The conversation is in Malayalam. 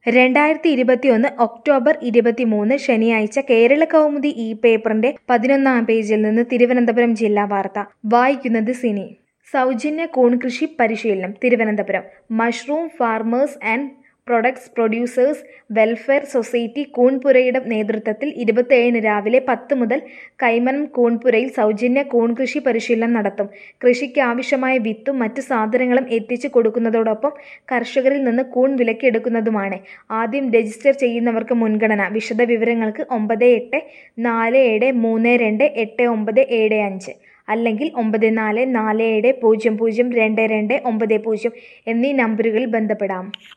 രണ്ടായിരത്തി ഇരുപത്തിയൊന്ന് ഒക്ടോബർ ഇരുപത്തിമൂന്ന് ശനിയാഴ്ച കേരള കൗമുദി ഈ പേപ്പറിന്റെ പതിനൊന്നാം പേജിൽ നിന്ന് തിരുവനന്തപുരം ജില്ലാ വാർത്ത വായിക്കുന്നത് സിനി സൗജന്യ കൂൺ കൃഷി പരിശീലനം Thiruvananthapuram mushroom farmers and products producers welfare society കൂൺപുരയുടെ നേതൃത്വത്തിൽ ഇരുപത്തിയേഴിന് രാവിലെ പത്ത് മുതൽ കൈമനം കൂൺപുരയിൽ സൗജന്യ കൂൺ കൃഷി പരിശീലനം നടത്തും കൃഷിക്ക് ആവശ്യമായ വിത്തും മറ്റു സാധനങ്ങളും എത്തിച്ചു കൊടുക്കുന്നതോടൊപ്പം കർഷകരിൽ നിന്ന് കൂൺ വിലക്കെടുക്കുന്നതുമാണ് ആദ്യം രജിസ്റ്റർ ചെയ്യുന്നവർക്ക് മുൻഗണന വിശദ വിവരങ്ങൾക്ക് ഒമ്പത് എട്ട് നാല് ഏഴ് മൂന്ന് രണ്ട് എട്ട് ഒമ്പത് ഏഴ് അഞ്ച് അല്ലെങ്കിൽ ഒമ്പത് നാല് നാല് ഏഴ് പൂജ്യം പൂജ്യം രണ്ട് രണ്ട് ഒമ്പത് പൂജ്യം എന്നീ നമ്പറുകളിൽ ബന്ധപ്പെടാം